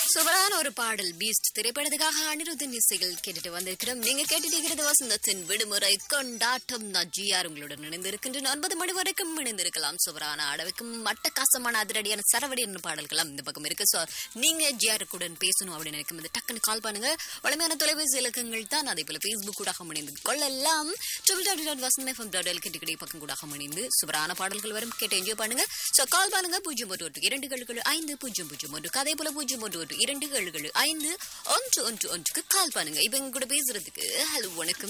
சூப்பரான ஒரு பாடல் பீஸ்ட் திரைப்படத்துக்காக அனிருத்தின் இசைகள் கேட்டுட்டு வந்திருக்கிறோம் நீங்க கேட்டுட்டு இருக்கிறது வசந்தத்தின் விடுமுறை கொண்டாட்டம் நான் ஜிஆர் உங்களுடன் இணைந்திருக்கின்றேன் ஒன்பது மணி வரைக்கும் இணைந்திருக்கலாம் சூப்பரான அடவைக்கும் மட்டக்காசமான அதிரடியான சரவடியான பாடல்களாம் இந்த பக்கம் இருக்கு சோ நீங்க ஜிஆருக்குடன் பேசணும் அப்படின்னு நினைக்கும் போது டக்குன்னு கால் பண்ணுங்க வளமையான தொலைபேசி இலக்கங்கள் தான் அதே போல பேஸ்புக் கூட இணைந்து கொள்ளலாம் triple W dot Vasantha FM dot L கிட்டக்கடி பக்கம் கூட இணைந்து சூப்பரான பாடல்கள் வரும் கேட்டு என்ஜாய் பண்ணுங்க சோ கால் பண்ணுங்க பூஜ்ஜியம் ஒன்று ஒன்று இரண்டு ஏழு ஐந்து பூஜ்ஜியம் பூஜ்ஜியம் ஒன்று அதே போல பூஜ்ஜியம் ஒன்று ஒன்று இரண்டு ஏழு ஐந்து ஒன்று ஒன்று ஒன்றுக்கு கால் பண்ணுங்க இப்ப எங்க கூட பேசுறதுக்கு ஹலோ வணக்கம்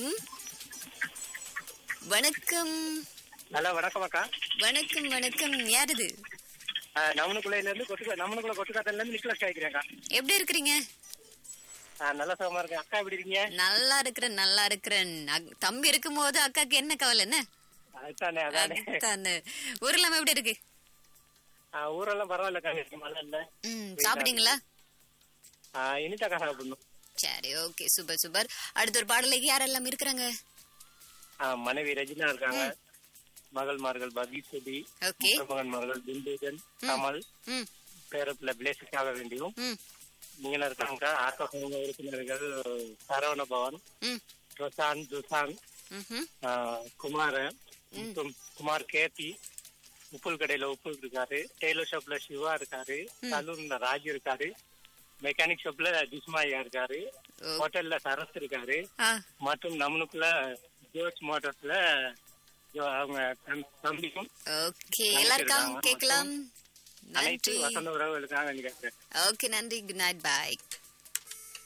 வணக்கம் ஹலோ வணக்கம் அக்கா வணக்கம் வணக்கம் யார் இது ஆஹ் நமனுக்குள்ளையில இருந்து கொட்டுக்கா நமனுக்குள்ள கொட்டுக்காத்தல இருந்து நிக்கலஸ் காய்க்கிறேன்க்கா எப்படி இருக்கிறீங்க ஆஹ் நல்ல சுகமா இருக்கேன் அக்கா எப்படி இருக்கீங்க நல்லா இருக்கிறேன் நல்லா இருக்கிறேன் அக்- தம்பி இருக்கும் போது அக்காக்கு என்ன கவலை என்ன அதுதானே அதானே அதுதானே. ஊரெல்லாம் எப்படி இருக்கு ஆஹ் ஊரெல்லாம் பரவாயில்லக்கா இருக்கு மழை இல்ல ம் சாப்பிட்டீங்களா ஆஹ் இனிதாக்கா சாப்பிடணும் சரி ஓகே சூப்பர் சூப்பர் அடுத்த ஒரு பாடலுக்கு யாரெல்லாம் இருக்கிறாங்க ஆஹ் மனைவி ரஜினா இருக்காங்க மகள்மார்கள் பகீஸ்வதி ஓகே மகன் மகள் பிந்துஜன் கமல் ம் பேரப்புல பிளேஸுக்காக வேண்டியும் ம் நீங்களும் இருக்காங்க ஆட்டோ சமூக உறுப்பினர்கள் சரவண பவன் ம் பிரசாந்த் துசான் ம்ஹும். ஆஹ் குமார் மற்றும் குமார் கேபி உப்புல் கடையில உப்புல் இருக்காரு டெய்லர் ஷாப்ல சிவா இருக்காரு சலூன்ல ராஜ் இருக்காரு மெக்கானிக் ஷாப்ல ஜிஸ்மாயா இருக்காரு ஓ. ஹோட்டல்ல சரஸ் இருக்காரு ஆ மற்றும் நம்மளுக்குள்ள ஜோர்ஜ் மோட்டர்ஸ்ல ஜோ- அவங்க தம்- தம்பிக்கும் ஓகே எல்லாருக்கும் கேட்கலாம் அனைத்து நன்றி வசந்த உறவுகளுக்காக வேண்டி கேட்கிறேன் ஓகே நன்றி குட் நைட் பாய்